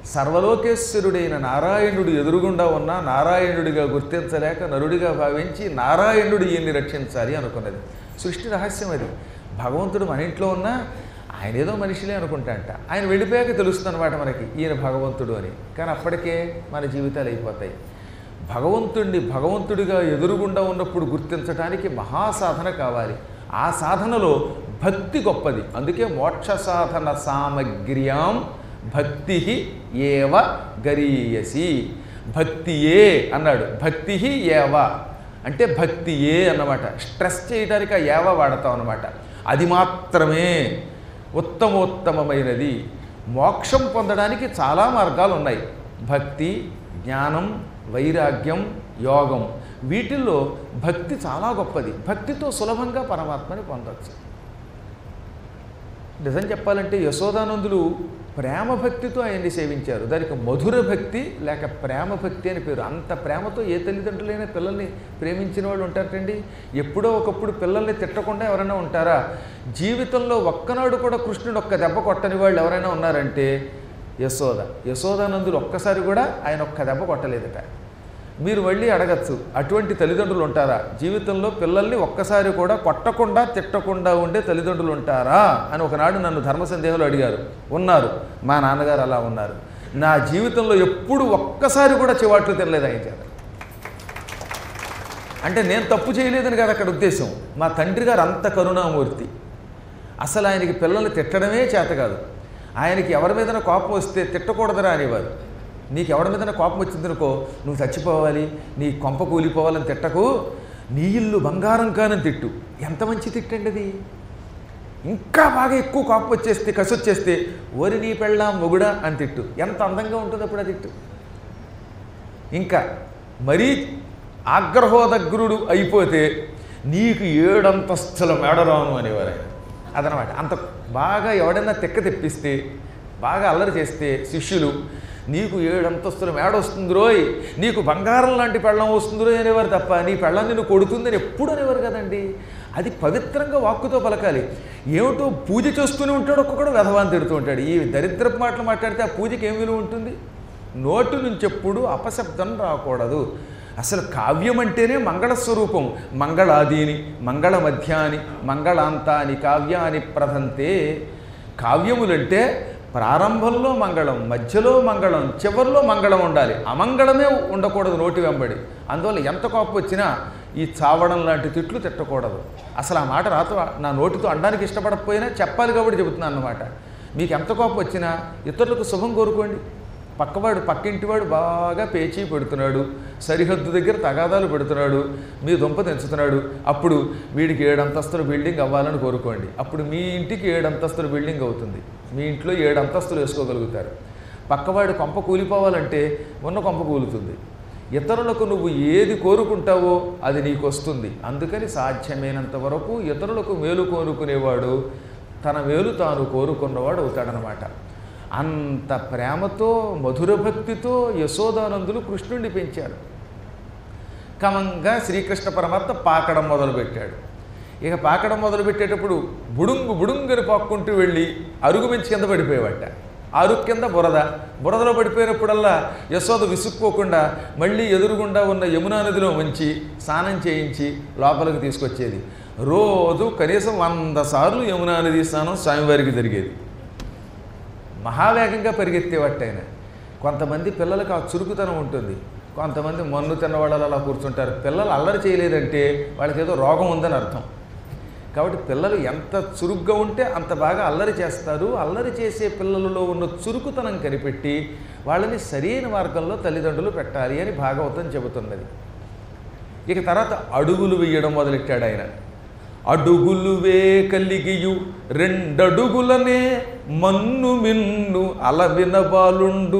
సర్వలోకేశ్వరుడైన నారాయణుడు ఎదురుగుండా ఉన్న నారాయణుడిగా గుర్తించలేక నరుడిగా భావించి నారాయణుడు ఈయన్ని రక్షించాలి అనుకున్నది సృష్టి రహస్యం అది భగవంతుడు మన ఇంట్లో ఉన్నా ఆయన ఏదో మనిషిలే అనుకుంటాంట ఆయన వెళ్ళిపోయాక తెలుస్తుంది అనమాట మనకి ఈయన భగవంతుడు అని కానీ అప్పటికే మన జీవితాలు అయిపోతాయి భగవంతుణ్ణి భగవంతుడిగా ఎదురుగుండా ఉన్నప్పుడు గుర్తించడానికి మహాసాధన కావాలి ఆ సాధనలో భక్తి గొప్పది అందుకే మోక్ష సాధన సామగ్ర్యాం భక్తి ఏవ గరీయసి భక్తి ఏ అన్నాడు భక్తి ఏవ అంటే భక్తి ఏ అన్నమాట స్ట్రెస్ చేయడానికి ఆ ఏవ వాడతాం అన్నమాట అది మాత్రమే ఉత్తమోత్తమమైనది మోక్షం పొందడానికి చాలా మార్గాలు ఉన్నాయి భక్తి జ్ఞానం వైరాగ్యం యోగం వీటిల్లో భక్తి చాలా గొప్పది భక్తితో సులభంగా పరమాత్మని పొందవచ్చు నిజం చెప్పాలంటే యశోదానందులు ప్రేమ భక్తితో ఆయన్ని సేవించారు దానికి మధుర భక్తి లేక ప్రేమ భక్తి అని పేరు అంత ప్రేమతో ఏ తల్లిదండ్రులైనా పిల్లల్ని ప్రేమించిన వాళ్ళు ఉంటారటండి ఎప్పుడో ఒకప్పుడు పిల్లల్ని తిట్టకుండా ఎవరైనా ఉంటారా జీవితంలో ఒక్కనాడు కూడా కృష్ణుడు ఒక్క దెబ్బ కొట్టని వాళ్ళు ఎవరైనా ఉన్నారంటే యశోద యశోదానందులు ఒక్కసారి కూడా ఆయన ఒక్క దెబ్బ కొట్టలేదట మీరు మళ్ళీ అడగచ్చు అటువంటి తల్లిదండ్రులు ఉంటారా జీవితంలో పిల్లల్ని ఒక్కసారి కూడా కొట్టకుండా తిట్టకుండా ఉండే తల్లిదండ్రులు ఉంటారా అని ఒకనాడు నన్ను ధర్మ సందేహంలో అడిగారు ఉన్నారు మా నాన్నగారు అలా ఉన్నారు నా జీవితంలో ఎప్పుడు ఒక్కసారి కూడా చివాట్లు తినలేదు ఆయన చేత అంటే నేను తప్పు చేయలేదని కాదు అక్కడ ఉద్దేశం మా తండ్రి గారు అంత కరుణామూర్తి అసలు ఆయనకి పిల్లల్ని తిట్టడమే చేత కాదు ఆయనకి ఎవరి మీదన కోపం వస్తే తిట్టకూడదురా అనేవారు నీకు ఎవరి మీదన కోపం వచ్చిందనుకో నువ్వు చచ్చిపోవాలి నీ కొంప కూలిపోవాలని తిట్టకు నీ ఇల్లు బంగారం కానని తిట్టు ఎంత మంచి తిట్టండి అది ఇంకా బాగా ఎక్కువ కోపం వచ్చేస్తే కసి వచ్చేస్తే ఓరి నీ పెళ్ళాం మొగుడా అని తిట్టు ఎంత అందంగా ఉంటుంది అప్పుడు ఆ తిట్టు ఇంకా మరీ ఆగ్రహోదగ్రుడు అయిపోతే నీకు ఏడంతస్తుల మేడరాను అనేవారు ఆయన అదనమాట అంత బాగా ఎవడైనా తెక్క తెప్పిస్తే బాగా అల్లరి చేస్తే శిష్యులు నీకు ఏడంతస్తుల మేడ వస్తుంది రోయ్ నీకు బంగారం లాంటి పెళ్ళం వస్తుంది రోయ్ అనేవారు తప్ప నీ పెళ్ళం నిన్ను కొడుతుందని ఎప్పుడు అనేవారు కదండి అది పవిత్రంగా వాక్కుతో పలకాలి ఏమిటో పూజ చేస్తూనే ఉంటాడు ఒక్కొక్కడు వ్యధవాన్ని తిడుతూ ఉంటాడు ఈ దరిద్రపు మాటలు మాట్లాడితే ఆ పూజకి ఏం విలువ ఉంటుంది నోటు నుంచి ఎప్పుడు అపశబ్దం రాకూడదు అసలు కావ్యం అంటేనే మంగళస్వరూపం మంగళాదీని మంగళ మధ్యాని మంగళాంతాని కావ్యాని ప్రధంతే కావ్యములంటే ప్రారంభంలో మంగళం మధ్యలో మంగళం చివరిలో మంగళం ఉండాలి అమంగళమే ఉండకూడదు నోటి వెంబడి అందువల్ల ఎంత కోపం వచ్చినా ఈ చావడం లాంటి తిట్లు తిట్టకూడదు అసలు ఆ మాట రాత నా నోటితో అనడానికి ఇష్టపడకపోయినా చెప్పాలి కాబట్టి చెబుతున్నాను అన్నమాట మీకు ఎంత కోపం వచ్చినా ఇతరులకు శుభం కోరుకోండి పక్కవాడు పక్కింటివాడు బాగా పేచీ పెడుతున్నాడు సరిహద్దు దగ్గర తగాదాలు పెడుతున్నాడు మీ దుంప తెంచుతున్నాడు అప్పుడు వీడికి ఏడు అంతస్తుల బిల్డింగ్ అవ్వాలని కోరుకోండి అప్పుడు మీ ఇంటికి ఏడు అంతస్తుల బిల్డింగ్ అవుతుంది మీ ఇంట్లో ఏడు అంతస్తులు వేసుకోగలుగుతారు పక్కవాడు కొంప కూలిపోవాలంటే ఉన్న కొంప కూలుతుంది ఇతరులకు నువ్వు ఏది కోరుకుంటావో అది నీకు వస్తుంది అందుకని సాధ్యమైనంత వరకు ఇతరులకు మేలు కోరుకునేవాడు తన మేలు తాను కోరుకున్నవాడు అవుతాడనమాట అంత ప్రేమతో మధుర భక్తితో యశోదానందులు కృష్ణుడిని పెంచారు క్రమంగా శ్రీకృష్ణ పరమాత్మ పాకడం మొదలుపెట్టాడు ఇక పాకడం మొదలుపెట్టేటప్పుడు బుడుంగు బుడుంగని పాక్కుంటూ వెళ్ళి అరుగు మించి కింద పడిపోయేవాట అరుగు కింద బురద బురదలో పడిపోయినప్పుడల్లా యశోద విసుక్కోకుండా మళ్ళీ ఎదురుగుండా ఉన్న యమునా నదిలో ఉంచి స్నానం చేయించి లోపలికి తీసుకొచ్చేది రోజు కనీసం వంద సార్లు యమునా నది స్నానం స్వామివారికి జరిగేది మహావేగంగా పరిగెత్తేవాట ఆయన కొంతమంది పిల్లలకు ఆ చురుకుతనం ఉంటుంది కొంతమంది మన్ను తిన్నవాళ్ళు అలా కూర్చుంటారు పిల్లలు అల్లరి చేయలేదంటే వాళ్ళకి ఏదో రోగం ఉందని అర్థం కాబట్టి పిల్లలు ఎంత చురుగ్గా ఉంటే అంత బాగా అల్లరి చేస్తారు అల్లరి చేసే పిల్లలలో ఉన్న చురుకుతనం కనిపెట్టి వాళ్ళని సరైన మార్గంలో తల్లిదండ్రులు పెట్టాలి అని భాగవతం చెబుతున్నది ఇక తర్వాత అడుగులు వేయడం మొదలెట్టాడు ఆయన అడుగులువే కలిగియు రెండడుగులనే మన్ను మిన్ను అలవిన బాలుండు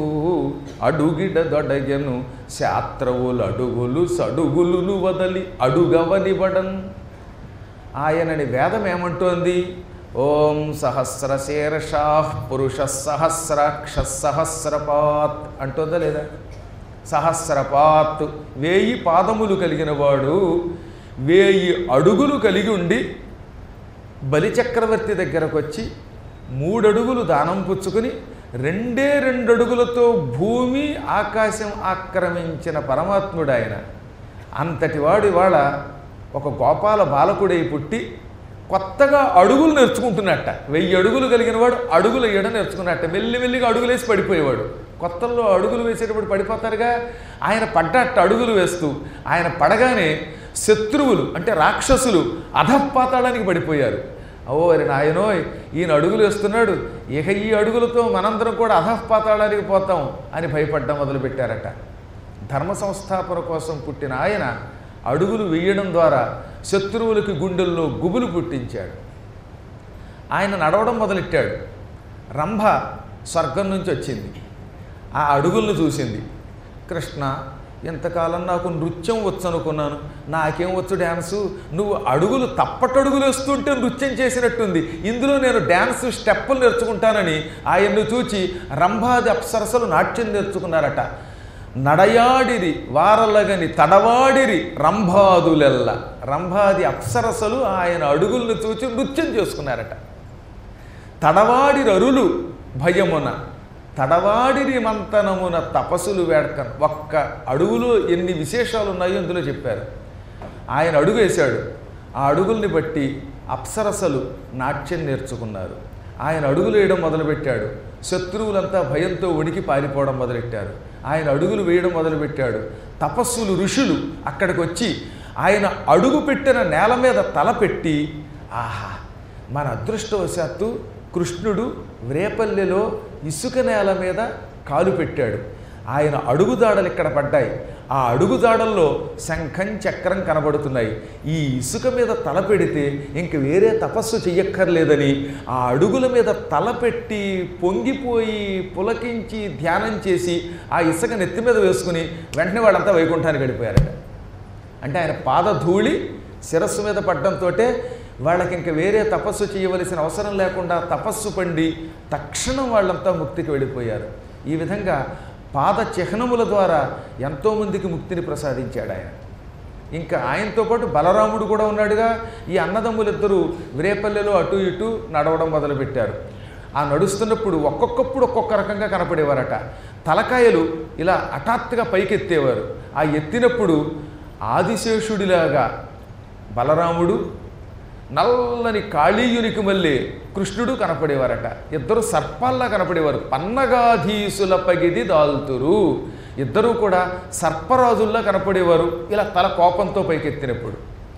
అడుగిడ దొడగెను శాత్రవులు అడుగులు సడుగులును వదలి అడుగవనిబడన్ ఆయనని వేదం ఏమంటోంది ఓం సహస్ర శీర్షా పురుష సహస్రాక్ష సహస్రపాత్ అంటుందా లేదా సహస్రపాత్ వేయి పాదములు కలిగిన వాడు వేయి అడుగులు కలిగి ఉండి బలిచక్రవర్తి దగ్గరకు వచ్చి మూడడుగులు దానం పుచ్చుకుని రెండే రెండు అడుగులతో భూమి ఆకాశం ఆక్రమించిన పరమాత్ముడు ఆయన అంతటి వాడు ఇవాళ ఒక గోపాల బాలకుడై పుట్టి కొత్తగా అడుగులు నేర్చుకుంటున్నట్ట వెయ్యి అడుగులు కలిగిన వాడు అడుగులు వేయడం నేర్చుకున్నట్ట మెల్లిమెల్లిగా అడుగులేసి పడిపోయేవాడు కొత్తల్లో అడుగులు వేసేటప్పుడు పడిపోతారుగా ఆయన పడ్డట్ట అడుగులు వేస్తూ ఆయన పడగానే శత్రువులు అంటే రాక్షసులు అధపాతాళానికి పడిపోయారు ఓ అరే నాయనోయ్ ఈయన అడుగులు వేస్తున్నాడు ఇక ఈ అడుగులతో మనందరం కూడా అధపాతాళానికి పోతాం అని భయపడ్డం మొదలుపెట్టారట ధర్మ సంస్థాపన కోసం పుట్టిన ఆయన అడుగులు వేయడం ద్వారా శత్రువులకి గుండెల్లో గుబులు పుట్టించాడు ఆయన నడవడం మొదలెట్టాడు రంభ స్వర్గం నుంచి వచ్చింది ఆ అడుగులను చూసింది కృష్ణ ఎంతకాలం నాకు నృత్యం వచ్చు అనుకున్నాను నాకేం వచ్చు డ్యాన్సు నువ్వు అడుగులు తప్పటడుగులు వేస్తుంటే నృత్యం చేసినట్టుంది ఇందులో నేను డ్యాన్స్ స్టెప్పులు నేర్చుకుంటానని ఆయన్ను చూచి రంభాది అప్సరసలు నాట్యం నేర్చుకున్నారట నడయాడిరి వారలగని తడవాడిరి రంభాదులెల్ల రంభాది అప్సరసలు ఆయన అడుగులను చూచి నృత్యం చేసుకున్నారట తడవాడిరరులు భయమున తడవాడిరి మంతనమున తపస్సులు వేడకను ఒక్క అడుగులో ఎన్ని విశేషాలు ఉన్నాయో ఇందులో చెప్పారు ఆయన అడుగు వేశాడు ఆ అడుగుల్ని బట్టి అప్సరసలు నాట్యం నేర్చుకున్నారు ఆయన అడుగులు వేయడం మొదలుపెట్టాడు శత్రువులంతా భయంతో ఉనికి పారిపోవడం మొదలెట్టారు ఆయన అడుగులు వేయడం మొదలుపెట్టాడు తపస్సులు ఋషులు అక్కడికి వచ్చి ఆయన అడుగు పెట్టిన నేల మీద తల పెట్టి ఆహా మన అదృష్టవశాత్తు కృష్ణుడు వ్రేపల్లెలో ఇసుక నేల మీద కాలు పెట్టాడు ఆయన అడుగుదాడలు ఇక్కడ పడ్డాయి ఆ అడుగుదాడల్లో శంఖం చక్రం కనబడుతున్నాయి ఈ ఇసుక మీద తల పెడితే ఇంక వేరే తపస్సు చెయ్యక్కర్లేదని ఆ అడుగుల మీద తల పెట్టి పొంగిపోయి పులకించి ధ్యానం చేసి ఆ ఇసుక నెత్తి మీద వేసుకుని వెంటనే వాళ్ళంతా వైకుంఠానికి వెళ్ళిపోయారట అంటే ఆయన పాదధూళి శిరస్సు మీద పడ్డంతో వాళ్ళకి ఇంక వేరే తపస్సు చేయవలసిన అవసరం లేకుండా తపస్సు పండి తక్షణం వాళ్ళంతా ముక్తికి వెళ్ళిపోయారు ఈ విధంగా పాద చిహ్నముల ద్వారా ఎంతోమందికి ముక్తిని ప్రసాదించాడు ఆయన ఇంకా ఆయనతో పాటు బలరాముడు కూడా ఉన్నాడుగా ఈ అన్నదమ్ములిద్దరూ విరేపల్లెలో అటు ఇటు నడవడం మొదలుపెట్టారు ఆ నడుస్తున్నప్పుడు ఒక్కొక్కప్పుడు ఒక్కొక్క రకంగా కనపడేవారట తలకాయలు ఇలా హఠాత్తుగా పైకెత్తేవారు ఆ ఎత్తినప్పుడు ఆదిశేషుడిలాగా బలరాముడు నల్లని కాళీయునికి మళ్ళీ కృష్ణుడు కనపడేవారట ఇద్దరు సర్పాల్లా కనపడేవారు పన్నగాధీసుల పగిది దాల్తురు ఇద్దరూ కూడా సర్పరాజుల్లా కనపడేవారు ఇలా తల కోపంతో పైకెత్తినప్పుడు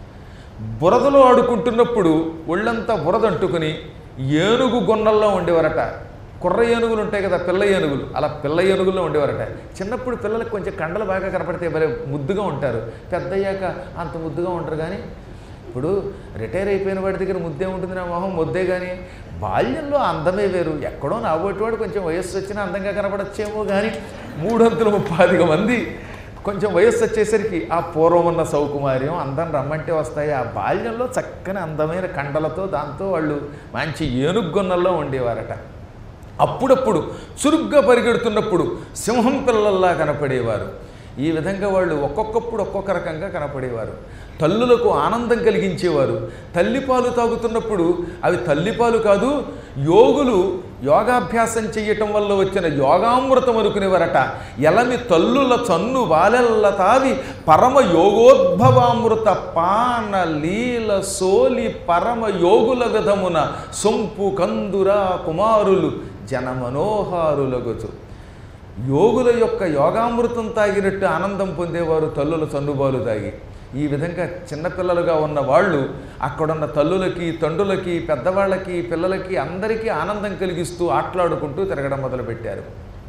బురదలో ఆడుకుంటున్నప్పుడు ఒళ్ళంతా బురద అంటుకుని ఏనుగు గొన్నల్లో ఉండేవారట కుర్ర ఏనుగులు ఉంటాయి కదా పిల్ల ఏనుగులు అలా పిల్ల ఏనుగుల్లో ఉండేవారట చిన్నప్పుడు పిల్లలకు కొంచెం కండలు బాగా కనపడితే భలే ముద్దుగా ఉంటారు పెద్దయ్యాక అంత ముద్దుగా ఉంటారు కానీ ఇప్పుడు రిటైర్ అయిపోయిన వాడి దగ్గర ముద్దే ఉంటుంది నా మొహం ముద్దే కానీ బాల్యంలో అందమే వేరు ఎక్కడో నాబోటివాడు కొంచెం వయస్సు వచ్చినా అందంగా కనపడచ్చేమో కానీ మూడొంతుల ముప్పాదిక మంది కొంచెం వయస్సు వచ్చేసరికి ఆ పూర్వం ఉన్న సౌకుమార్యం అందం రమ్మంటే వస్తాయి ఆ బాల్యంలో చక్కని అందమైన కండలతో దాంతో వాళ్ళు మంచి ఏనుగొన్నల్లో ఉండేవారట అప్పుడప్పుడు చురుగ్గా పరిగెడుతున్నప్పుడు సింహం పిల్లల్లా కనపడేవారు ఈ విధంగా వాళ్ళు ఒక్కొక్కప్పుడు ఒక్కొక్క రకంగా కనపడేవారు తల్లులకు ఆనందం కలిగించేవారు తల్లిపాలు తాగుతున్నప్పుడు అవి తల్లిపాలు కాదు యోగులు యోగాభ్యాసం చేయటం వల్ల వచ్చిన యోగామృతం అనుకునేవారట ఎలమి తల్లుల చన్ను వాలెల్ల తావి పరమ యోగోద్భవామృత పాన లీల సోలి పరమ యోగుల విధమున సొంపు కందురా కుమారులు జనమనోహారులగుచు యోగుల యొక్క యోగామృతం తాగినట్టు ఆనందం పొందేవారు తల్లుల చన్నుబాలు తాగి ఈ విధంగా చిన్నపిల్లలుగా ఉన్న వాళ్ళు అక్కడున్న తల్లులకి తండ్రులకి పెద్దవాళ్ళకి పిల్లలకి అందరికీ ఆనందం కలిగిస్తూ ఆటలాడుకుంటూ తిరగడం మొదలుపెట్టారు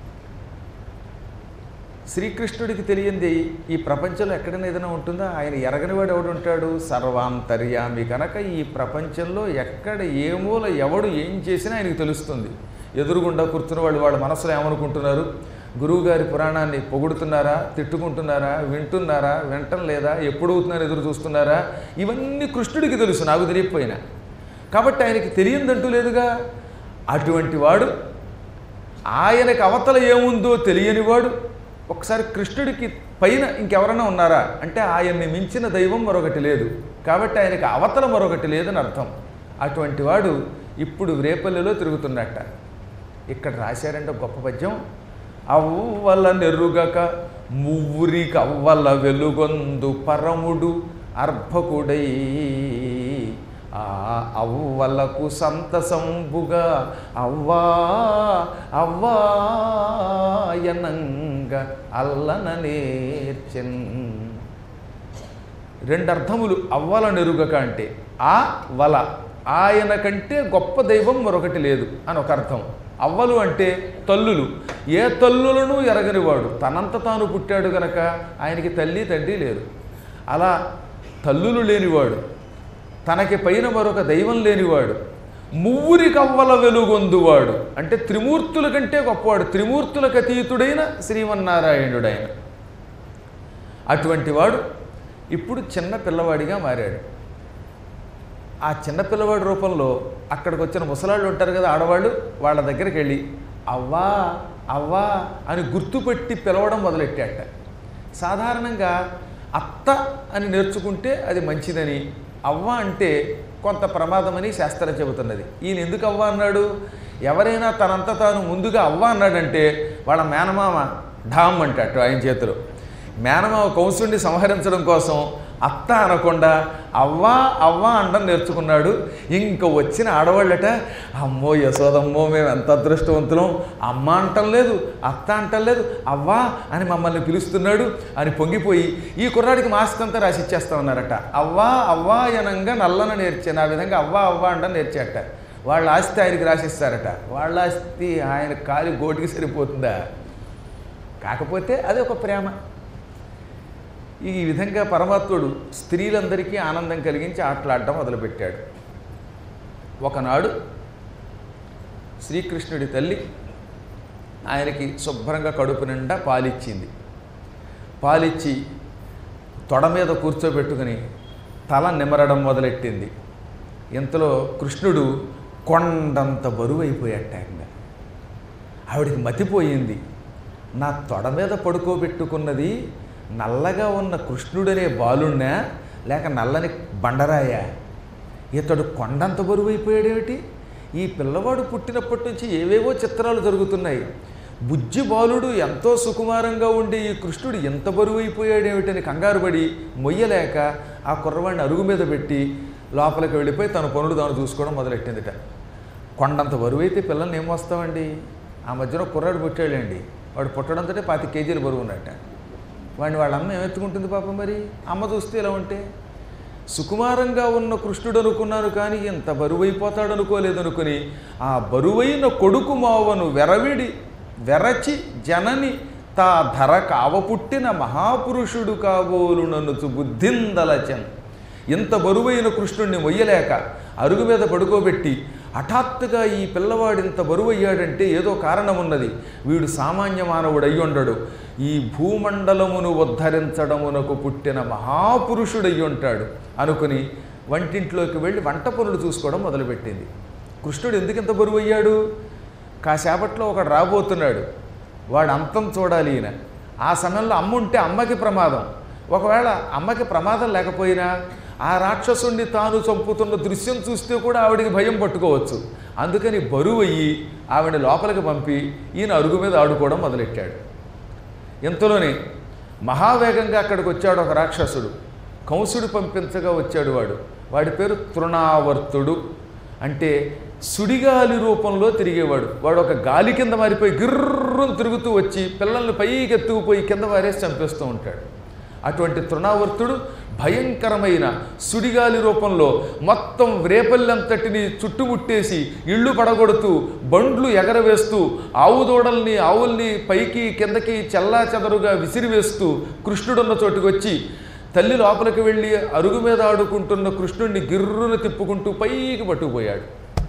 శ్రీకృష్ణుడికి తెలియంది ఈ ప్రపంచంలో ఎక్కడైనా ఏదైనా ఉంటుందా ఆయన ఎరగనివాడు ఎవడు ఉంటాడు సర్వాంతర్యామి కనుక ఈ ప్రపంచంలో ఎక్కడ ఏ మూల ఎవడు ఏం చేసినా ఆయనకు తెలుస్తుంది ఎదురుగుండా కూర్చున్న వాళ్ళు వాళ్ళ మనసులో ఏమనుకుంటున్నారు గురువుగారి పురాణాన్ని పొగుడుతున్నారా తిట్టుకుంటున్నారా వింటున్నారా వింటం లేదా ఎప్పుడు అవుతున్నారో ఎదురు చూస్తున్నారా ఇవన్నీ కృష్ణుడికి తెలుసు నాకు తెలియకపోయినా కాబట్టి ఆయనకి తెలియదంటూ లేదుగా అటువంటి వాడు ఆయనకి అవతల ఏముందో తెలియనివాడు ఒకసారి కృష్ణుడికి పైన ఇంకెవరైనా ఉన్నారా అంటే ఆయన్ని మించిన దైవం మరొకటి లేదు కాబట్టి ఆయనకి అవతల మరొకటి లేదని అర్థం అటువంటి వాడు ఇప్పుడు రేపల్లెలో తిరుగుతున్నట్ట ఇక్కడ రాశారంటే గొప్ప పద్యం అవ్వల నెరుగక మువ్వురికి అవ్వల వెలుగొందు పరముడు అర్భకుడై ఆ అవ్వలకు సంతసంబుగా అవ్వా అవ్వాయనంగా అల్లన నేర్చెన్ రెండు అర్థములు అవ్వల నెరుగక అంటే ఆ వల ఆయన కంటే గొప్ప దైవం మరొకటి లేదు అని ఒక అర్థం అవ్వలు అంటే తల్లులు ఏ తల్లులను ఎరగనివాడు తనంత తాను పుట్టాడు గనక ఆయనకి తల్లి తండ్రి లేరు అలా తల్లులు లేనివాడు తనకి పైన మరొక దైవం లేనివాడు మువ్వురి కవ్వల వెలుగొందువాడు అంటే త్రిమూర్తుల కంటే గొప్పవాడు త్రిమూర్తులకు అతీతుడైన శ్రీమన్నారాయణుడు ఆయన అటువంటి వాడు ఇప్పుడు చిన్న పిల్లవాడిగా మారాడు ఆ చిన్న పిల్లవాడి రూపంలో అక్కడికి వచ్చిన ముసలాళ్ళు ఉంటారు కదా ఆడవాళ్ళు వాళ్ళ దగ్గరికి వెళ్ళి అవ్వా అవ్వా అని గుర్తుపెట్టి పిలవడం మొదలెట్టాట సాధారణంగా అత్త అని నేర్చుకుంటే అది మంచిదని అవ్వ అంటే కొంత ప్రమాదమని శాస్త్రం చెబుతున్నది ఈయన ఎందుకు అవ్వ అన్నాడు ఎవరైనా తనంత తాను ముందుగా అవ్వ అన్నాడంటే వాళ్ళ మేనమామ ఢామ్ అంటాడు ఆయన చేతిలో మేనమామ కౌసుడిని సంహరించడం కోసం అత్త అనకుండా అవ్వా అవ్వ అండం నేర్చుకున్నాడు ఇంక వచ్చిన ఆడవాళ్ళట అమ్మో యశోదమ్మో మేము ఎంత అదృష్టవంతులం అమ్మ అంటం లేదు అత్త అంటం లేదు అవ్వా అని మమ్మల్ని పిలుస్తున్నాడు అని పొంగిపోయి ఈ కుర్రాడికి మాస్క్ అంతా రాసి ఇచ్చేస్తామన్నారట అవ్వా అవ్వా అనంగా నల్లన నేర్చాను ఆ విధంగా అవ్వా అవ్వా అండం నేర్చాట వాళ్ళ ఆస్తి ఆయనకి రాసిస్తారట వాళ్ళ ఆస్తి ఆయన కాలి గోటికి సరిపోతుందా కాకపోతే అది ఒక ప్రేమ ఈ విధంగా పరమాత్ముడు స్త్రీలందరికీ ఆనందం కలిగించి ఆటలాడడం మొదలుపెట్టాడు ఒకనాడు శ్రీకృష్ణుడి తల్లి ఆయనకి శుభ్రంగా కడుపు నిండా పాలిచ్చింది పాలిచ్చి తొడ మీద కూర్చోబెట్టుకుని తల నిమరడం మొదలెట్టింది ఇంతలో కృష్ణుడు కొండంత బరువు అయిపోయాట ఆయన ఆవిడికి మతిపోయింది నా తొడ మీద పడుకోబెట్టుకున్నది నల్లగా ఉన్న కృష్ణుడనే బాలుణ్ణా లేక నల్లని బండరాయా ఇతడు కొండంత బరువు అయిపోయాడేమిటి ఈ పిల్లవాడు పుట్టినప్పటి నుంచి ఏవేవో చిత్రాలు జరుగుతున్నాయి బుజ్జి బాలుడు ఎంతో సుకుమారంగా ఉండే ఈ కృష్ణుడు ఎంత బరువు అయిపోయాడేమిటని కంగారు పడి మొయ్యలేక ఆ కుర్రవాడిని అరుగు మీద పెట్టి లోపలికి వెళ్ళిపోయి తన పనులు తాను చూసుకోవడం మొదలెట్టిందిట కొండంత బరువు అయితే పిల్లల్ని ఏం వస్తామండి ఆ మధ్యలో కుర్రాడు పుట్టాడండి వాడు పుట్టడంతో పాతి కేజీలు బరువు ఉన్నట్ట వాడిని వాళ్ళ అమ్మ ఏమెత్తుకుంటుంది పాపం మరి అమ్మ చూస్తే ఇలా ఉంటే సుకుమారంగా ఉన్న కృష్ణుడు అనుకున్నాను కానీ ఇంత బరువైపోతాడు అనుకోలేదు అనుకుని ఆ బరువైన కొడుకు మావను వెరవిడి వెరచి జనని తా ధర కావపుట్టిన మహాపురుషుడు కాబోలు నన్ను బుద్ధిందలచన్ ఇంత బరువైన కృష్ణుణ్ణి మొయ్యలేక అరుగు మీద పడుకోబెట్టి హఠాత్తుగా ఈ పిల్లవాడు ఇంత బరువు అయ్యాడంటే ఏదో కారణం ఉన్నది వీడు సామాన్య మానవుడు అయ్యుండడు ఈ భూమండలమును ఉద్ధరించడమునకు పుట్టిన మహాపురుషుడయ్యి ఉంటాడు అనుకుని వంటింట్లోకి వెళ్ళి వంట పనులు చూసుకోవడం మొదలుపెట్టింది కృష్ణుడు ఎందుకు ఇంత బరువు అయ్యాడు కాసేపట్లో ఒకడు రాబోతున్నాడు వాడు అంతం చూడాలి ఈయన ఆ సమయంలో అమ్మ ఉంటే అమ్మకి ప్రమాదం ఒకవేళ అమ్మకి ప్రమాదం లేకపోయినా ఆ రాక్షసుణ్ణి తాను చంపుతున్న దృశ్యం చూస్తే కూడా ఆవిడికి భయం పట్టుకోవచ్చు అందుకని బరువు అయ్యి ఆవిడ లోపలికి పంపి ఈయన అరుగు మీద ఆడుకోవడం మొదలెట్టాడు ఇంతలోనే మహావేగంగా అక్కడికి వచ్చాడు ఒక రాక్షసుడు కంసుడు పంపించగా వచ్చాడు వాడు వాడి పేరు తృణావర్తుడు అంటే సుడిగాలి రూపంలో తిరిగేవాడు వాడు ఒక గాలి కింద మారిపోయి గిర్రం తిరుగుతూ వచ్చి పిల్లల్ని పైకి ఎత్తుకుపోయి కింద వారేసి చంపేస్తూ ఉంటాడు అటువంటి తృణావర్తుడు భయంకరమైన సుడిగాలి రూపంలో మొత్తం రేపల్లంతటిని చుట్టుముట్టేసి ఇళ్ళు పడగొడుతూ బండ్లు ఎగరవేస్తూ ఆవు దూడల్ని ఆవుల్ని పైకి కిందకి చెల్లా చెదరుగా విసిరివేస్తూ కృష్ణుడున్న చోటుకు వచ్చి తల్లి లోపలికి వెళ్ళి అరుగు మీద ఆడుకుంటున్న కృష్ణుడిని గిర్రున తిప్పుకుంటూ పైకి పట్టుకుపోయాడు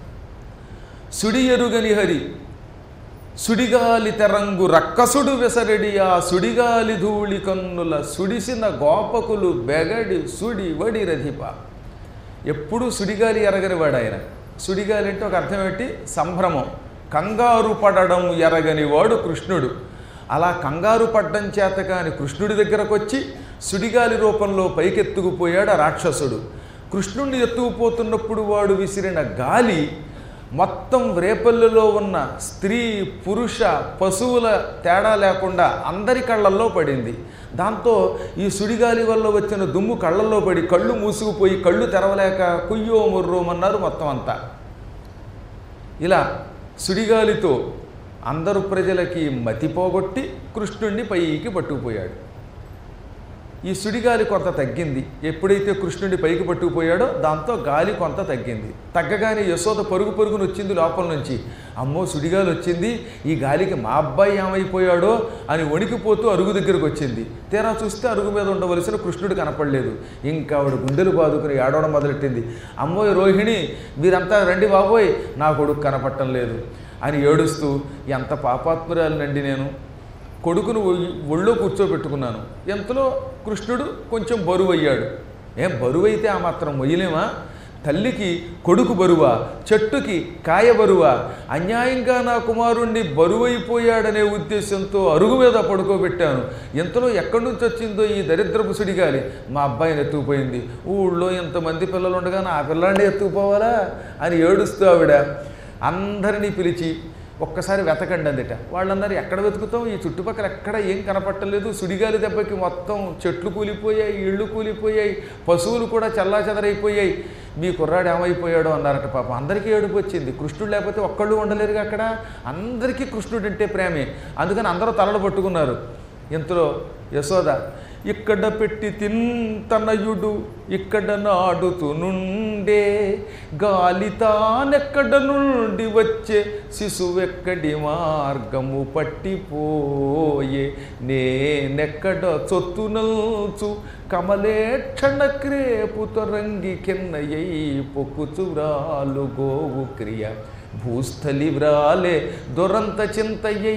సుడి ఎరుగని హరి సుడిగాలి తెరంగు రక్కసుడు వెసరడి ఆ సుడిగాలి ధూళి కన్నుల సుడిసిన గోపకులు బెగడి సుడి వడి రధిప ఎప్పుడూ సుడిగాలి ఎరగని వాడు ఆయన సుడిగాలి అంటే ఒక అర్థం ఏంటి సంభ్రమం కంగారు పడడం ఎరగని వాడు కృష్ణుడు అలా కంగారు పడ్డం చేత కాని కృష్ణుడి దగ్గరకు వచ్చి సుడిగాలి రూపంలో పైకెత్తుకుపోయాడు ఆ రాక్షసుడు కృష్ణుడిని ఎత్తుకుపోతున్నప్పుడు వాడు విసిరిన గాలి మొత్తం రేపల్లిలో ఉన్న స్త్రీ పురుష పశువుల తేడా లేకుండా అందరి కళ్ళల్లో పడింది దాంతో ఈ సుడిగాలి వల్ల వచ్చిన దుమ్ము కళ్ళల్లో పడి కళ్ళు మూసుకుపోయి కళ్ళు తెరవలేక కుయ్యో ముర్రోమన్నారు మొత్తం అంతా ఇలా సుడిగాలితో అందరు ప్రజలకి మతి పోగొట్టి కృష్ణుణ్ణి పైకి పట్టుకుపోయాడు ఈ సుడిగాలి కొంత తగ్గింది ఎప్పుడైతే కృష్ణుడి పైకి పట్టుకుపోయాడో దాంతో గాలి కొంత తగ్గింది తగ్గగానే యశోద పరుగు పరుగున వచ్చింది లోపల నుంచి అమ్మో సుడిగాలి వచ్చింది ఈ గాలికి మా అబ్బాయి ఏమైపోయాడో అని వణికిపోతూ అరుగు దగ్గరకు వచ్చింది తీరా చూస్తే అరుగు మీద ఉండవలసిన కృష్ణుడు కనపడలేదు ఇంకా ఆవిడ గుండెలు బాదుకుని ఏడవడం మొదలెట్టింది అమ్మోయ్ రోహిణి మీరంతా రండి బాబోయ్ నా కొడుకు కనపడటం లేదు అని ఏడుస్తూ ఎంత పాపాత్మురాలినండి నేను కొడుకును ఒయ్- ఒళ్ళో కూర్చోబెట్టుకున్నాను ఎంతలో కృష్ణుడు కొంచెం బరువు అయ్యాడు ఏం బరువు అయితే ఆ మాత్రం మొయ్యలేమా తల్లికి కొడుకు బరువా చెట్టుకి కాయ బరువా అన్యాయంగా నా కుమారుణ్ణి బరువైపోయాడనే ఉద్దేశంతో అరుగు మీద పడుకోబెట్టాను ఎంతలో ఎక్కడి నుంచి వచ్చిందో ఈ దరిద్రపు సుడిగాలి మా అబ్బాయిని ఎత్తుకుపోయింది ఊళ్ళో ఎంతమంది పిల్లలు ఉండగా నా పిల్లాన్ని ఎత్తుకుపోవాలా అని ఏడుస్తూ ఆవిడ అందరినీ పిలిచి ఒక్కసారి వెతకండి అందట వాళ్ళందరూ ఎక్కడ వెతుకుతాం ఈ చుట్టుపక్కల ఎక్కడ ఏం కనపట్టలేదు సుడిగాలి దెబ్బకి మొత్తం చెట్లు కూలిపోయాయి ఇళ్ళు కూలిపోయాయి పశువులు కూడా చల్లాచెదరైపోయాయి మీ కుర్రాడు ఏమైపోయాడో అన్నారట పాపం అందరికీ ఏడుపు వచ్చింది కృష్ణుడు లేకపోతే ఒక్కళ్ళు ఉండలేరుగా అక్కడ అందరికీ కృష్ణుడు అంటే ప్రేమే అందుకని అందరూ తలలు పట్టుకున్నారు ఇంతలో యశోద ఇక్కడ పెట్టి తింతనయుడు ఇక్కడ నాడుతునుండే గాలి తానెక్కడ నుండి వచ్చే శిశువెక్కడి మార్గము పట్టిపోయే నేనెక్కడ చొత్తునల్చు కమలేక్షణ క్రేపు తొరంగి కిన్నయ్యై పొక్కుచురాలు గోవు క్రియ భూస్థలి వ్రాలే దొరంత చింతయ్యై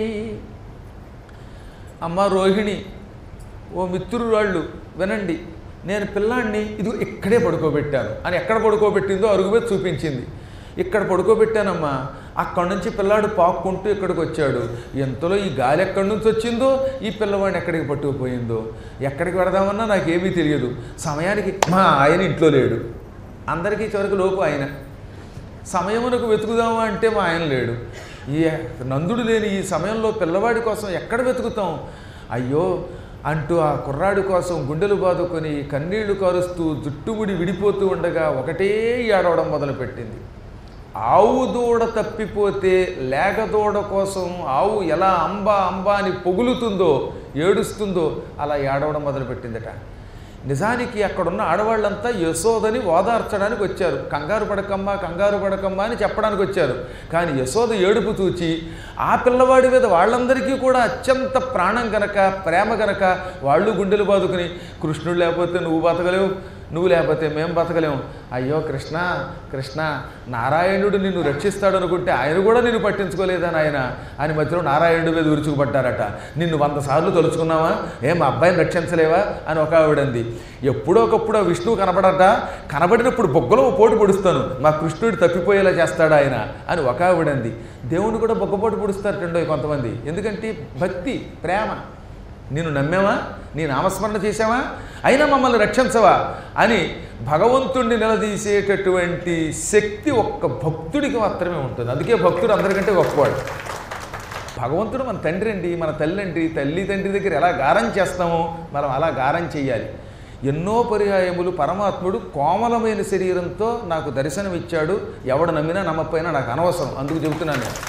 అమ్మ రోహిణి ఓ మిత్రురాళ్ళు వినండి నేను పిల్లాన్ని ఇది ఇక్కడే పడుకోబెట్టాను అని ఎక్కడ పడుకోబెట్టిందో అరుగు మీద చూపించింది ఇక్కడ పడుకోబెట్టానమ్మా అక్కడి నుంచి పిల్లాడు పాక్కుంటూ ఇక్కడికి వచ్చాడు ఎంతలో ఈ గాలి ఎక్కడి నుంచి వచ్చిందో ఈ పిల్లవాడిని ఎక్కడికి పట్టుకుపోయిందో ఎక్కడికి పెడదామన్నా నాకేమీ తెలియదు సమయానికి మా ఆయన ఇంట్లో లేడు అందరికీ చివరికి లోపు ఆయన సమయమునకు వెతుకుదామా అంటే మా ఆయన లేడు ఈ నందుడు లేని ఈ సమయంలో పిల్లవాడి కోసం ఎక్కడ వెతుకుతాం అయ్యో అంటూ ఆ కుర్రాడి కోసం గుండెలు బాదుకొని కన్నీళ్లు కారుస్తూ జుట్టుముడి విడిపోతూ ఉండగా ఒకటే ఏడవడం మొదలుపెట్టింది ఆవు దూడ తప్పిపోతే లేగ దూడ కోసం ఆవు ఎలా అంబా అంబా అని పొగులుతుందో ఏడుస్తుందో అలా ఏడవడం మొదలుపెట్టిందట నిజానికి అక్కడున్న ఆడవాళ్ళంతా యశోదని ఓదార్చడానికి వచ్చారు కంగారు పడకమ్మా కంగారు పడకమ్మా అని చెప్పడానికి వచ్చారు కానీ యశోద ఏడుపు చూచి ఆ పిల్లవాడి మీద వాళ్ళందరికీ కూడా అత్యంత ప్రాణం గనక ప్రేమ గనక వాళ్ళు గుండెలు బాదుకుని కృష్ణుడు లేకపోతే నువ్వు బతకలేవు నువ్వు లేకపోతే మేము బతకలేము అయ్యో కృష్ణ కృష్ణ నారాయణుడు నిన్ను రక్షిస్తాడు అనుకుంటే ఆయన కూడా నిన్ను పట్టించుకోలేదని ఆయన అని మధ్యలో నారాయణుడి మీద విరుచుకుపడ్డారట నిన్ను వంద సార్లు తలుచుకున్నావా ఏం మా అబ్బాయిని రక్షించలేవా అని ఒక ఆవిడంది ఎప్పుడో ఒకప్పుడు ఆ విష్ణువు కనబడట కనబడినప్పుడు బొగ్గలో ఓ పోటు పొడుస్తాను మా కృష్ణుడు తప్పిపోయేలా చేస్తాడు ఆయన అని ఒక ఆవిడంది దేవుని కూడా బొగ్గపోటు పొడుస్తారటండో కొంతమంది ఎందుకంటే భక్తి ప్రేమ నేను నమ్మావా నీ నామస్మరణ చేశావా అయినా మమ్మల్ని రక్షించవా అని భగవంతుణ్ణి నిలదీసేటటువంటి శక్తి ఒక్క భక్తుడికి మాత్రమే ఉంటుంది అందుకే భక్తుడు అందరికంటే గొప్పవాడు భగవంతుడు మన తండ్రి అండి మన తల్లి అండి తల్లి తండ్రి దగ్గర ఎలా గారం చేస్తామో మనం అలా గారం చేయాలి ఎన్నో పర్యాయములు పరమాత్ముడు కోమలమైన శరీరంతో నాకు దర్శనమిచ్చాడు ఎవడు నమ్మినా నమ్మకపోయినా నాకు అనవసరం అందుకు చెబుతున్నాను నేను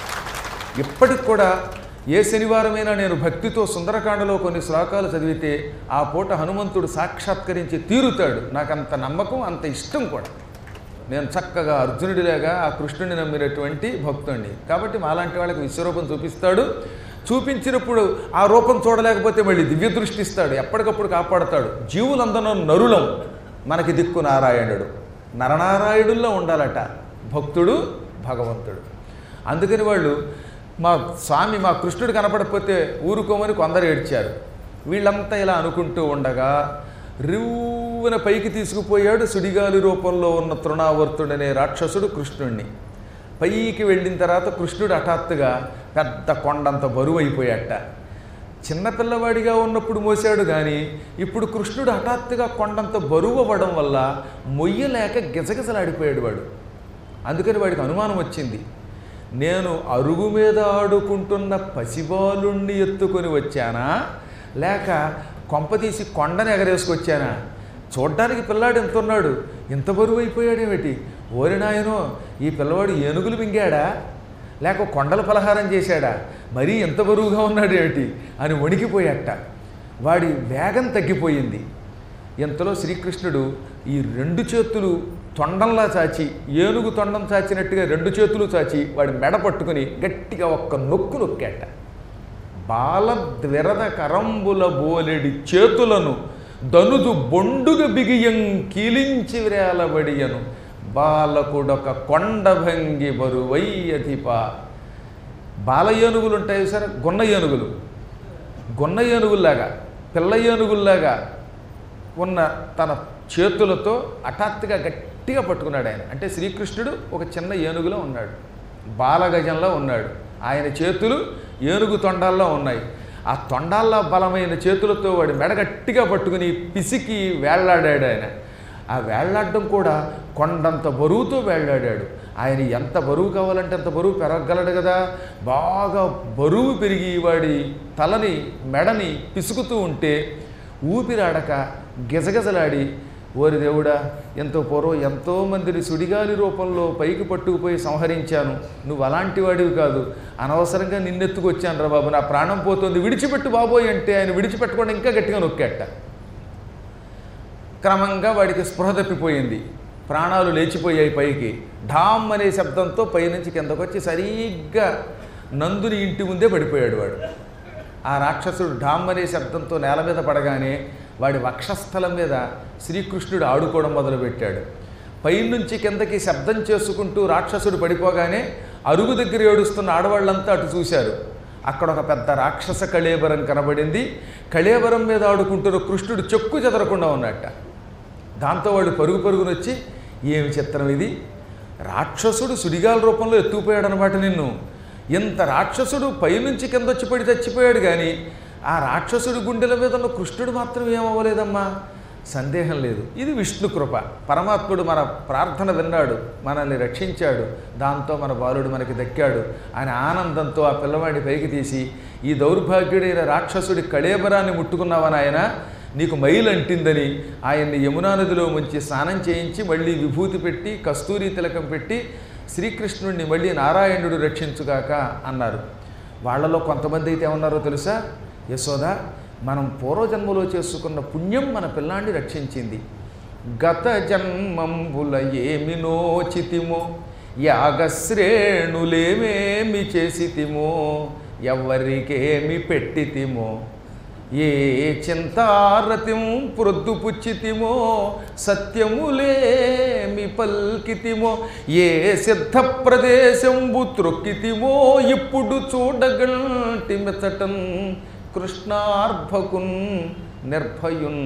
ఇప్పటికి కూడా ఏ శనివారమైనా నేను భక్తితో సుందరకాండలో కొన్ని శ్లోకాలు చదివితే ఆ పూట హనుమంతుడు సాక్షాత్కరించి తీరుతాడు నాకు అంత నమ్మకం అంత ఇష్టం కూడా నేను చక్కగా అర్జునుడిలాగా ఆ కృష్ణుడిని నమ్మినటువంటి భక్తుడిని కాబట్టి మాలాంటి వాళ్ళకి విశ్వరూపం చూపిస్తాడు చూపించినప్పుడు ఆ రూపం చూడలేకపోతే మళ్ళీ దివ్య దృష్టి ఇస్తాడు ఎప్పటికప్పుడు కాపాడతాడు జీవులందరూ నరులం మనకి దిక్కు నారాయణుడు నరనారాయణుల్లో ఉండాలట భక్తుడు భగవంతుడు అందుకని వాళ్ళు మా స్వామి మా కృష్ణుడు కనపడకపోతే ఊరుకోమని కొందరు ఏడ్చారు వీళ్ళంతా ఇలా అనుకుంటూ ఉండగా రివ్వున పైకి తీసుకుపోయాడు సుడిగాలి రూపంలో ఉన్న తృణావర్తుడనే రాక్షసుడు కృష్ణుణ్ణి పైకి వెళ్ళిన తర్వాత కృష్ణుడు హఠాత్తుగా పెద్ద కొండంత బరువు అయిపోయాట చిన్నపిల్లవాడిగా ఉన్నప్పుడు మోసాడు కానీ ఇప్పుడు కృష్ణుడు హఠాత్తుగా కొండంత బరువు అవ్వడం వల్ల మొయ్యలేక గిజగిజలాడిపోయాడు వాడు అందుకని వాడికి అనుమానం వచ్చింది నేను అరుగు మీద ఆడుకుంటున్న పసిబాలుణ్ణి ఎత్తుకొని వచ్చానా లేక కొంపతీసి కొండని ఎగరేసుకొచ్చానా చూడ్డానికి పిల్లాడు ఎంత ఉన్నాడు ఇంత బరువు అయిపోయాడేమిటి ఓరి నాయనో ఈ పిల్లవాడు ఏనుగులు మింగాడా లేక కొండల పలహారం చేశాడా మరీ ఎంత బరువుగా ఉన్నాడు ఏమిటి అని వణికిపోయాట వాడి వేగం తగ్గిపోయింది ఇంతలో శ్రీకృష్ణుడు ఈ రెండు చేతులు తొండంలా చాచి ఏనుగు తొండం చాచినట్టుగా రెండు చేతులు చాచి వాడి మెడ పట్టుకుని గట్టిగా ఒక్క నొక్కు నొక్కాట బాలద్విరద కరంబుల బోలెడి చేతులను దనుదు బొండుగ బిగియం కీలించి వ్రేలబడియను బాలకుడొక కొండభంగి బరువై అధిప బాల ఏనుగులు ఉంటాయి సార్ గున్న ఏనుగులు గున్న ఏనుగుల్లాగా పిల్ల ఏనుగుల్లాగా ఉన్న తన చేతులతో హఠాత్తుగా గట్టిగా పట్టుకున్నాడు ఆయన అంటే శ్రీకృష్ణుడు ఒక చిన్న ఏనుగులో ఉన్నాడు బాలగజంలో ఉన్నాడు ఆయన చేతులు ఏనుగు తొండాల్లో ఉన్నాయి ఆ తొండాల్లో బలమైన చేతులతో వాడి మెడ గట్టిగా పట్టుకుని పిసికి వేళ్లాడాడు ఆయన ఆ వేళ్లాడడం కూడా కొండంత బరువుతో వేళ్లాడాడు ఆయన ఎంత బరువు కావాలంటే అంత బరువు పెరగగలడు కదా బాగా బరువు పెరిగి వాడి తలని మెడని పిసుకుతూ ఉంటే ఊపిరాడక గిజగిజలాడి ఓరి దేవుడా ఎంతో పూర్వం ఎంతో మందిని సుడిగాలి రూపంలో పైకి పట్టుకుపోయి సంహరించాను నువ్వు అలాంటి వాడివి కాదు అనవసరంగా నిన్నెత్తుకొచ్చాను రా బాబు నా ప్రాణం పోతుంది విడిచిపెట్టు బాబోయ్ అంటే ఆయన విడిచిపెట్టకుండా ఇంకా గట్టిగా నొక్కేట క్రమంగా వాడికి స్పృహ తప్పిపోయింది ప్రాణాలు లేచిపోయాయి పైకి ఢామ్ అనే శబ్దంతో పైనుంచి కిందకు వచ్చి సరిగ్గా నందుని ఇంటి ముందే పడిపోయాడు వాడు ఆ రాక్షసుడు ఢామ్ అనే శబ్దంతో నేల మీద పడగానే వాడి వక్షస్థలం మీద శ్రీకృష్ణుడు ఆడుకోవడం మొదలుపెట్టాడు పైనుంచి కిందకి శబ్దం చేసుకుంటూ రాక్షసుడు పడిపోగానే అరుగు దగ్గర ఏడుస్తున్న ఆడవాళ్ళంతా అటు చూశారు అక్కడ ఒక పెద్ద రాక్షస కళేబరం కనబడింది కళేబరం మీద ఆడుకుంటున్న కృష్ణుడు చెక్కు చెదరకుండా ఉన్నట్ట దాంతో వాళ్ళు పరుగు పరుగున వచ్చి ఏమి చిత్రం ఇది రాక్షసుడు సుడిగాల రూపంలో ఎత్తుకుపోయాడు అనమాట నిన్ను ఇంత రాక్షసుడు పైనుంచి కింద వచ్చి పడి చచ్చిపోయాడు కానీ ఆ రాక్షసుడి గుండెల మీద ఉన్న కృష్ణుడు మాత్రం ఏమవ్వలేదమ్మా సందేహం లేదు ఇది విష్ణు కృప పరమాత్ముడు మన ప్రార్థన విన్నాడు మనల్ని రక్షించాడు దాంతో మన బాలుడు మనకి దక్కాడు ఆయన ఆనందంతో ఆ పిల్లవాడిని పైకి తీసి ఈ దౌర్భాగ్యుడైన రాక్షసుడి కళేబరాన్ని ముట్టుకున్నావని ఆయన నీకు మైలు అంటిందని ఆయన్ని యమునా నదిలో ముంచి స్నానం చేయించి మళ్ళీ విభూతి పెట్టి కస్తూరి తిలకం పెట్టి శ్రీకృష్ణుడిని మళ్ళీ నారాయణుడు రక్షించుగాక అన్నారు వాళ్ళలో కొంతమంది అయితే ఏమన్నారో తెలుసా యశోద మనం పూర్వజన్మలో చేసుకున్న పుణ్యం మన పిల్లాన్ని రక్షించింది గత జన్మంబుల ఏమి నోచితిమో యాగశ్రేణులేమేమి చేసితిమో ఎవరికేమి పెట్టితిమో ఏ చింతారతిం ప్రొద్దుపుచ్చితిమో సత్యములేమి పల్కితిమో ఏ సిద్ధ ప్రదేశంబు త్రొక్కితిమో ఇప్పుడు చూడగంటి మెచ్చటం కృష్ణార్భకున్ నిర్భయున్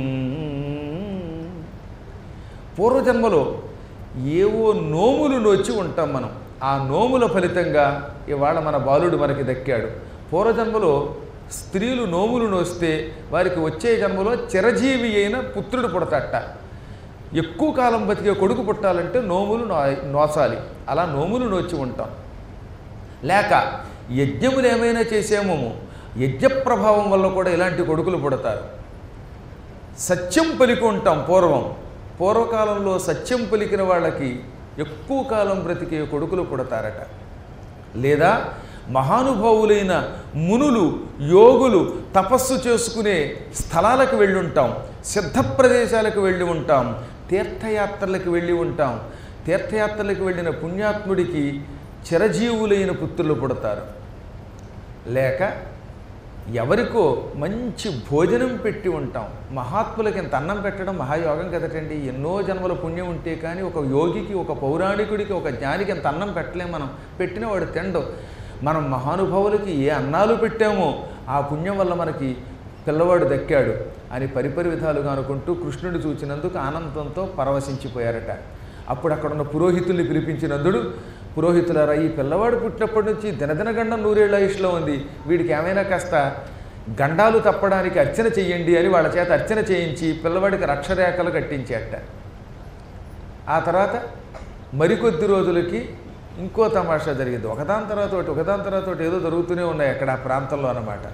పూర్వజన్మలో ఏవో నోములు నోచి ఉంటాం మనం ఆ నోముల ఫలితంగా ఇవాళ మన బాలుడు మనకి దక్కాడు పూర్వజన్మలో స్త్రీలు నోములు నోస్తే వారికి వచ్చే జన్మలో చిరజీవి అయిన పుత్రుడు పుడతట ఎక్కువ కాలం బతికే కొడుకు పుట్టాలంటే నోములు నో నోచాలి అలా నోములు నోచి ఉంటాం లేక యజ్ఞములు ఏమైనా చేసేమో యజ్ఞ ప్రభావం వల్ల కూడా ఇలాంటి కొడుకులు పుడతారు సత్యం పలికి ఉంటాం పూర్వం పూర్వకాలంలో సత్యం పలికిన వాళ్ళకి ఎక్కువ కాలం బ్రతికే కొడుకులు పుడతారట లేదా మహానుభావులైన మునులు యోగులు తపస్సు చేసుకునే స్థలాలకు వెళ్ళి ఉంటాం సిద్ధ ప్రదేశాలకు వెళ్ళి ఉంటాం తీర్థయాత్రలకు వెళ్ళి ఉంటాం తీర్థయాత్రలకు వెళ్ళిన పుణ్యాత్ముడికి చిరజీవులైన పుత్రులు పుడతారు లేక ఎవరికో మంచి భోజనం పెట్టి ఉంటాం మహాత్ములకి ఇంత అన్నం పెట్టడం మహాయోగం కదటండి ఎన్నో జన్మల పుణ్యం ఉంటే కానీ ఒక యోగికి ఒక పౌరాణికుడికి ఒక జ్ఞానికి ఇంత అన్నం పెట్టలేం మనం పెట్టిన వాడు తిండం మనం మహానుభావులకి ఏ అన్నాలు పెట్టామో ఆ పుణ్యం వల్ల మనకి పిల్లవాడు దక్కాడు అని పరిపరి విధాలుగా అనుకుంటూ కృష్ణుడు చూచినందుకు ఆనందంతో పరవశించిపోయారట అప్పుడు అక్కడ ఉన్న పురోహితుల్ని పిలిపించినందుడు పురోహితులారా ఈ పిల్లవాడు పుట్టినప్పటి నుంచి దినదిన గండం నూరేళ్ల ఆయుష్లో ఉంది వీడికి ఏమైనా కాస్త గండాలు తప్పడానికి అర్చన చెయ్యండి అని వాళ్ళ చేత అర్చన చేయించి పిల్లవాడికి రక్షరేఖలు కట్టించేట ఆ తర్వాత మరికొద్ది రోజులకి ఇంకో తమాషా జరిగింది ఒకదాని తర్వాత ఒకటి ఒకదాని తర్వాత ఒకటి ఏదో జరుగుతూనే ఉన్నాయి అక్కడ ఆ ప్రాంతంలో అన్నమాట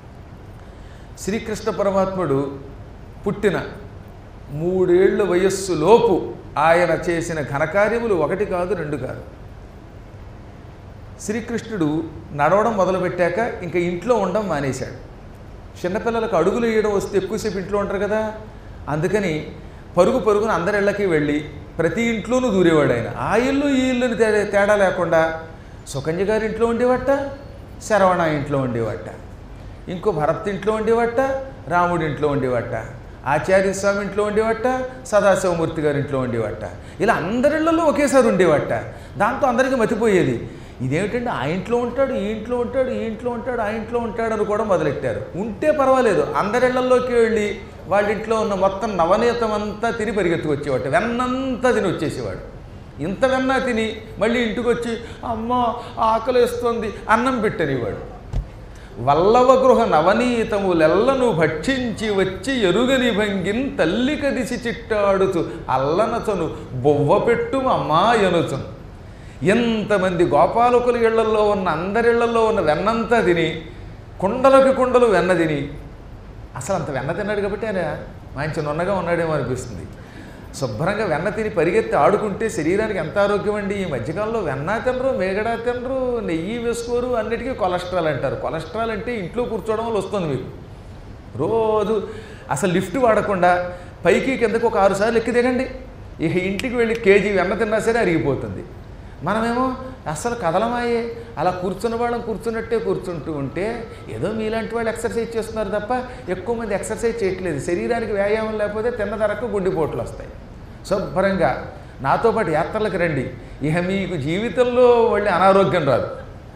శ్రీకృష్ణ పరమాత్ముడు పుట్టిన మూడేళ్ల వయస్సులోపు ఆయన చేసిన ఘనకార్యములు ఒకటి కాదు రెండు కాదు శ్రీకృష్ణుడు నడవడం మొదలుపెట్టాక ఇంకా ఇంట్లో ఉండడం మానేశాడు చిన్నపిల్లలకు అడుగులు వేయడం వస్తే ఎక్కువసేపు ఇంట్లో ఉంటారు కదా అందుకని పరుగు పరుగున అందరిళ్ళకి వెళ్ళి ప్రతి ఇంట్లోనూ దూరేవాడు ఆయన ఆ ఇల్లు ఈ ఇల్లుని తేడా తేడా లేకుండా సుకన్య గారి ఇంట్లో ఉండేవట శరవణ ఇంట్లో ఉండేవట ఇంకో భరత్ ఇంట్లో ఉండేవట రాముడి ఇంట్లో ఉండేవట ఆచార్య స్వామి ఇంట్లో ఉండేవట సదాశివమూర్తి గారి ఇంట్లో ఉండేవట ఇలా అందరిళ్లలో ఒకేసారి ఉండేవట దాంతో అందరికీ మతిపోయేది ఇదేమిటంటే ఆ ఇంట్లో ఉంటాడు ఈ ఇంట్లో ఉంటాడు ఈ ఇంట్లో ఉంటాడు ఆ ఇంట్లో ఉంటాడు అని కూడా మొదలెట్టారు ఉంటే పర్వాలేదు అందరిళ్లలోకి వెళ్ళి వాళ్ళ ఇంట్లో ఉన్న మొత్తం నవనీతం అంతా తిని పరిగెత్తుకొచ్చేవాడు వెన్నంతా తిని వచ్చేసేవాడు ఇంత వెన్న తిని మళ్ళీ ఇంటికి వచ్చి అమ్మ ఆకలేస్తోంది అన్నం పెట్టనివాడు వల్లవ గృహ నవనీతములెల్లను భక్షించి వచ్చి ఎరుగని భంగిన్ తల్లి కదిసి చిట్టాడుతూ అల్లనతను బొవ్వ పెట్టు అమ్మాయనుచును ఎంతమంది గోపాలకుల ఇళ్లలో ఉన్న అందరిళ్లలో ఉన్న వెన్నంతా తిని కుండలకి కుండలు వెన్న తిని అసలు అంత వెన్న తిన్నాడు కాబట్టి ఆయన మంచి నున్నగా ఉన్నాడేమో అనిపిస్తుంది శుభ్రంగా వెన్న తిని పరిగెత్తి ఆడుకుంటే శరీరానికి ఎంత ఆరోగ్యం అండి ఈ మధ్యకాలంలో వెన్న తినరు మేగడ తినరు నెయ్యి వేసుకోరు అన్నిటికీ కొలెస్ట్రాల్ అంటారు కొలెస్ట్రాల్ అంటే ఇంట్లో కూర్చోవడం వల్ల వస్తుంది మీకు రోజు అసలు లిఫ్ట్ వాడకుండా పైకి కిందకు ఒక ఆరు సార్లు ఎక్కి దిగండి ఇక ఇంటికి వెళ్ళి కేజీ వెన్న తిన్నా సరే అరిగిపోతుంది మనమేమో అస్సలు కదలమాయే అలా కూర్చున్న వాళ్ళం కూర్చున్నట్టే కూర్చుంటూ ఉంటే ఏదో మీలాంటి వాళ్ళు ఎక్సర్సైజ్ చేస్తున్నారు తప్ప ఎక్కువ మంది ఎక్సర్సైజ్ చేయట్లేదు శరీరానికి వ్యాయామం లేకపోతే తిన్నదరకు గుండెపోట్లు వస్తాయి శుభ్రంగా నాతో పాటు యాత్రలకు రండి ఇక మీకు జీవితంలో మళ్ళీ అనారోగ్యం రాదు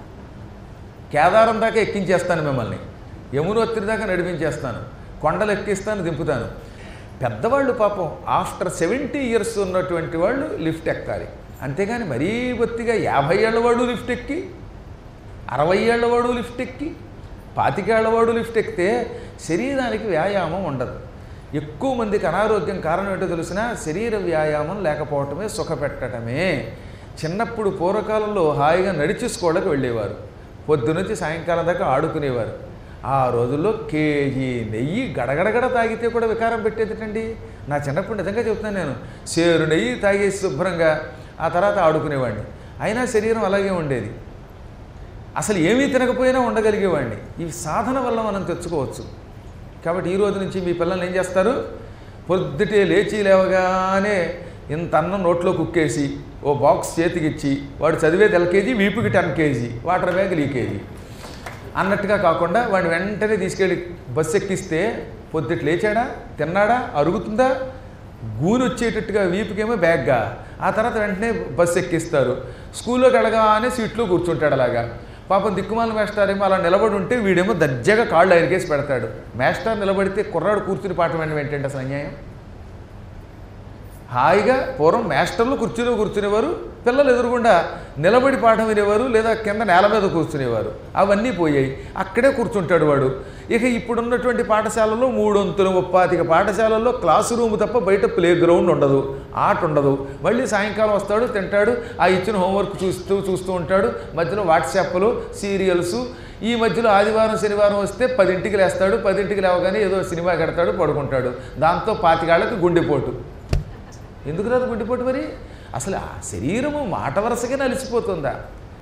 కేదారం దాకా ఎక్కించేస్తాను మిమ్మల్ని యమునోత్రి దాకా నడిపించేస్తాను కొండలు ఎక్కిస్తాను దింపుతాను పెద్దవాళ్ళు పాపం ఆఫ్టర్ సెవెంటీ ఇయర్స్ ఉన్నటువంటి వాళ్ళు లిఫ్ట్ ఎక్కాలి అంతేగాని మరీ బొత్తిగా యాభై ఏళ్ళవాడు లిఫ్ట్ ఎక్కి అరవై ఏళ్ళవాడు లిఫ్ట్ ఎక్కి పాతికేళ్లవాడు లిఫ్ట్ ఎక్కితే శరీరానికి వ్యాయామం ఉండదు ఎక్కువ మందికి అనారోగ్యం కారణం ఏంటో తెలిసిన శరీర వ్యాయామం లేకపోవటమే సుఖపెట్టడమే చిన్నప్పుడు పూర్వకాలంలో హాయిగా నడిచి స్కూళ్ళకి వెళ్ళేవారు పొద్దునుంచి సాయంకాలం దాకా ఆడుకునేవారు ఆ రోజుల్లో కేజీ నెయ్యి గడగడగడ తాగితే కూడా వికారం పెట్టేదిటండి నా చిన్నప్పుడు నిజంగా చెప్తున్నాను నేను సేరు నెయ్యి తాగేసి శుభ్రంగా ఆ తర్వాత ఆడుకునేవాడిని అయినా శరీరం అలాగే ఉండేది అసలు ఏమీ తినకపోయినా ఉండగలిగేవాడిని ఈ సాధన వల్ల మనం తెచ్చుకోవచ్చు కాబట్టి ఈ రోజు నుంచి మీ పిల్లల్ని ఏం చేస్తారు పొద్దుటే లేచి లేవగానే ఇంత అన్నం నోట్లో కుక్కేసి ఓ బాక్స్ చేతికిచ్చి వాడు చదివేది ఎల్కేజీ వీపుకి ten KG water bag leakage అన్నట్టుగా కాకుండా వాడిని వెంటనే తీసుకెళ్ళి బస్సు ఎక్కిస్తే పొద్దుట లేచాడా తిన్నాడా అరుగుతుందా గూని వచ్చేటట్టుగా వీపుకేమో బ్యాగ్గా ఆ తర్వాత వెంటనే బస్సు ఎక్కిస్తారు స్కూల్లోకి వెళ్ళగానే సీట్లో కూర్చుంటాడు అలాగా పాపం దిక్కుమాల మేస్టర్ ఏమో అలా నిలబడి ఉంటే వీడేమో దర్జాగా కాళ్ళు ఆయనకేసి పెడతాడు మేస్టర్ నిలబడితే కుర్రాడు కూర్చుని పాఠం వెంటనే ఏంటంటే అసలు అన్యాయం హాయిగా పూర్వం మాస్టర్లు కుర్చీలో కూర్చునేవారు పిల్లలు ఎదురుగుండా నిలబడి పాఠం వినేవారు లేదా కింద నేల మీద కూర్చునేవారు అవన్నీ పోయాయి అక్కడే కూర్చుంటాడు వాడు ఇక ఇప్పుడున్నటువంటి పాఠశాలలో మూడొంతులు ముప్పాతిక పాఠశాలల్లో క్లాసు రూమ్ తప్ప బయట ప్లే గ్రౌండ్ ఉండదు ఆట ఉండదు మళ్ళీ సాయంకాలం వస్తాడు తింటాడు ఆ ఇచ్చిన హోంవర్క్ చూస్తూ చూస్తూ ఉంటాడు మధ్యలో వాట్సాప్లు సీరియల్స్ ఈ మధ్యలో ఆదివారం శనివారం వస్తే పదింటికి లేస్తాడు పదింటికి లేవగానే ఏదో సినిమా కడతాడు పడుకుంటాడు దాంతో పాతికాళ్ళకి గుండెపోటు ఎందుకు రాదు గుండెపోటు మరి అసలు ఆ శరీరము మాట వరుసగా నలిసిపోతుందా